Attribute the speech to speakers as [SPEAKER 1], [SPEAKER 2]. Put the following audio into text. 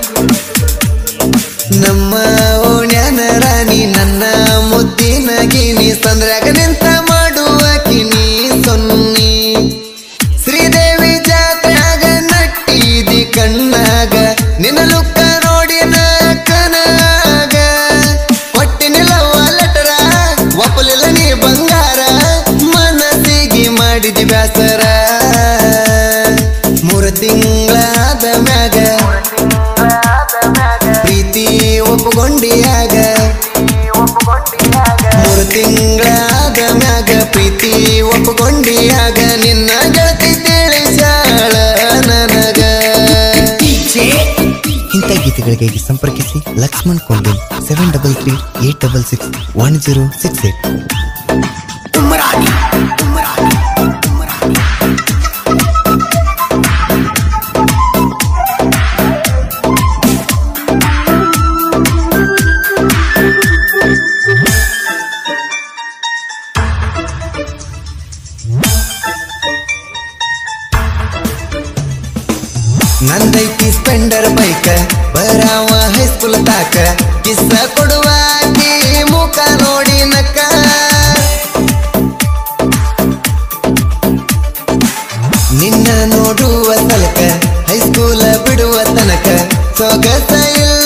[SPEAKER 1] ನಮ್ಮ ಓಣ್ಯಾನ ರಾಣಿ ನನ್ನ ಮುದ್ದಿನ ಗಿನಿ ಸಂದ್ರಾಗ ನಿಂತ ಮಾಡುವ ಕಿನಿ ಸೊನ್ನಿ ಶ್ರೀದೇವಿ ಜಾತ್ಯಾಗ ನಟ್ಟಿದಿ ಕಣ್ಣಾಗ ನಿನ್ನ ಲುಕ್ಕ ನೋಡಿ ಕನಾಗ ಕೊಟ್ಟಿನಿಲ್ಲ ಲೆಟರ ಒಪ್ಪಲಿಲ್ಲ ನೀ ಬಂಗಾರ ಮನಸ್ಸಿಗೆ ಮಾಡಿದಿ ಬ್ಯಾಸರ ಮೂರು ತಿಂಗಳಾದ ಮ್ಯಾಗ ಪ್ರೀತಿ ಒಪ್ಪುಗೊಂಡಿಯಾಗ ಮೂರು ತಿಂಗಳಾದ ಮ್ಯಾಗ ಪ್ರೀತಿ ಒಪ್ಪುಗೊಂಡಿಯಾಗ ನಿನ್ನ ಗೆಳತಿ ತಿಳಿಸಾಳ ನನಗ ಇಂಥ ಗೀತೆಗಳಿಗಾಗಿ ಸಂಪರ್ಕಿಸಿ Lakshman Kondal seven double three eight double six one zero six eight ನಂದೈತಿ ಸ್ಪೆಂಡರ್ ಬೈಕ ಬರಾವ ಹೈಸ್ಕೂಲ್ ತಾಕ ಕಿಸ್ಸ ಕೊಡುವಾಗಿ ಮುಖ ನೋಡಿ ನಕ್ಕ ನಿನ್ನ ನೋಡುವ ತನಕ ಹೈಸ್ಕೂಲ ಬಿಡುವ ತನಕ ಸೊಗಸ ಇಲ್ಲ